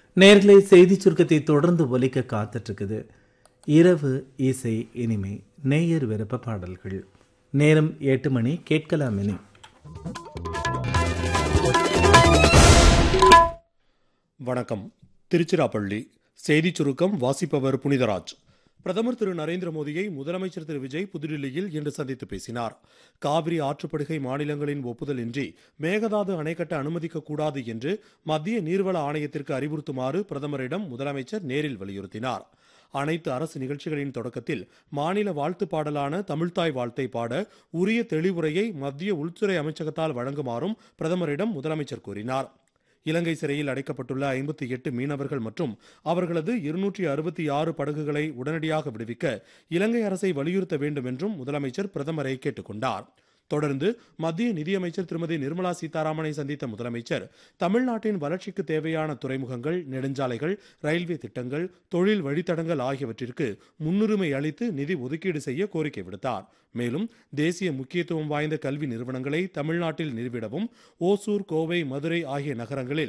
நேர்களை செய்தி சுருக்கத்தை தொடர்ந்து ஒலிக்க காத்துட்டு இருக்குது இரவு இசை இனிமை நேயர் விருப்ப பாடல்கள் நேரம் எட்டு மணி கேட்கலாம் இனி வணக்கம் திருச்சிராப்பள்ளி செய்திச் சுருக்கம் வாசிப்பவர் புனிதராஜ் பிரதமர் திரு நரேந்திர மோடியை முதலமைச்சர் திரு விஜய் புதுடில்லியில் இன்று சந்தித்து பேசினார் காவிரி ஆற்றுப்படுகை மாநிலங்களின் ஒப்புதல் இன்றி மேகதாது அணை கட்ட அனுமதிக்கக்கூடாது என்று மத்திய நீர்வள ஆணையத்திற்கு அறிவுறுத்துமாறு பிரதமரிடம் முதலமைச்சர் நேரில் வலியுறுத்தினார் அனைத்து அரசு நிகழ்ச்சிகளின் தொடக்கத்தில் மாநில வாழ்த்து பாடலான தமிழ்தாய் வாழ்த்தை பாட உரிய தெளிவுரையை மத்திய உள்துறை அமைச்சகத்தால் வழங்குமாறும் பிரதமரிடம் முதலமைச்சர் கூறினார் இலங்கை சிறையில் அடைக்கப்பட்டுள்ள ஐம்பத்தி எட்டு மீனவர்கள் மற்றும் அவர்களது இருநூற்றி அறுபத்தி ஆறு படகுகளை உடனடியாக விடுவிக்க இலங்கை அரசை வலியுறுத்த வேண்டும் என்றும் முதலமைச்சர் பிரதமரை கேட்டுக்கொண்டார் தொடர்ந்து மத்திய நிதியமைச்சர் திருமதி நிர்மலா சீதாராமனை சந்தித்த முதலமைச்சர் தமிழ்நாட்டின் வளர்ச்சிக்கு தேவையான துறைமுகங்கள் நெடுஞ்சாலைகள் ரயில்வே திட்டங்கள் தொழில் வழித்தடங்கள் ஆகியவற்றிற்கு முன்னுரிமை அளித்து நிதி ஒதுக்கீடு செய்ய கோரிக்கை விடுத்தார் மேலும் தேசிய முக்கியத்துவம் வாய்ந்த கல்வி நிறுவனங்களை தமிழ்நாட்டில் நிறுவிடவும் ஓசூர் கோவை மதுரை ஆகிய நகரங்களில்